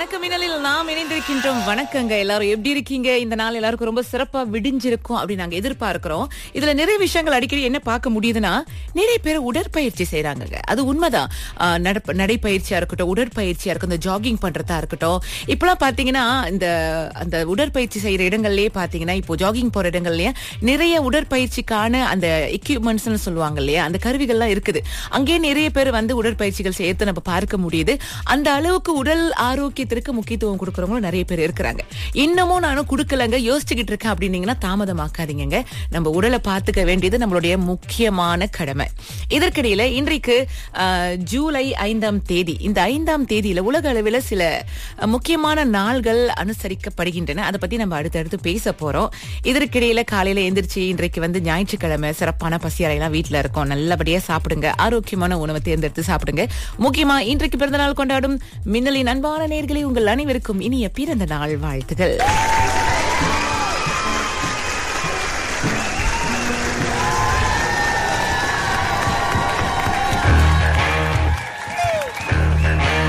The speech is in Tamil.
வணக்கம் மின்னலில் நாம் இணைந்திருக்கின்றோம் வணக்கங்க எல்லாரும் எப்படி இருக்கீங்க இந்த நாள் எல்லாருக்கும் ரொம்ப சிறப்பா விடிஞ்சிருக்கும் அப்படின்னு நாங்க எதிர்பார்க்கிறோம் இதுல நிறைய விஷயங்கள் அடிக்கடி என்ன பார்க்க முடியுதுன்னா நிறைய பேர் உடற்பயிற்சி செய்யறாங்க அது உண்மைதான் ஆஹ் நடப்ப- நடைப்பயிற்சியா இருக்கட்டும் உடற்பயிற்சியா இருக்கட்டும் இந்த ஜாகிங் பண்றதா இருக்கட்டும் இப்பெல்லாம் பாத்தீங்கன்னா இந்த அந்த உடற்பயிற்சி செய்யற இடங்கள்லயே பாத்தீங்கன்னா இப்போ ஜாகிங் போற இடங்கள்லயே நிறைய உடற்பயிற்சிக்கான அந்த எக்யூப்மெண்ட்ஸ் சொல்லுவாங்க இல்லையா அந்த கருவிகள்லாம் இருக்குது அங்கேயே நிறைய பேர் வந்து உடற்பயிற்சிகள் செய்யறதை நம்ம பார்க்க முடியுது அந்த அளவுக்கு உடல் ஆரோக்கியத்திற்கு முக்கியத்துவம் கொடுக்கறவங்களும் நிறைய பேர் இருக்கிறாங்க இன்னமும் நானும் கொடுக்கலங்க யோசிச்சுக்கிட்டு இருக்கேன் அப்படின்னீங்கன்னா தாமதமாக்காதீங்க நம்ம உடலை பார்த்துக்க வேண்டியது நம்மளுடைய முக்கியமான கடமை இதற்கிடையில இன்றைக்கு ஆஹ், ஜூலை ஐந்தாம் தேதி இந்த ஐந்தாம் தேதியில உலக அளவில் சில அஹ், முக்கியமான நாள்கள் அனுசரிக்கப்படுகின்றன அதை பத்தி நம்ம அடுத்தடுத்து பேச போறோம் இதற்கிடையில காலையில எந்திரிச்சு இன்றைக்கு வந்து ஞாயிற்றுக்கிழமை சிறப்பான பசியறையெல்லாம் வீட்டுல இருக்கும் நல்லபடியா சாப்பிடுங்க ஆரோக்கியமான உணவை தேர்ந்தெடுத்து சாப்பிடுங்க முக்கியமா இன்றைக்கு பிறந்த நாள் கொண்டாடும் மின்னலின் அன்பான நேர்களை உங்கள் அனைவருக்கும் இனிய பிறந்த நாள் வாழ்த்துகள்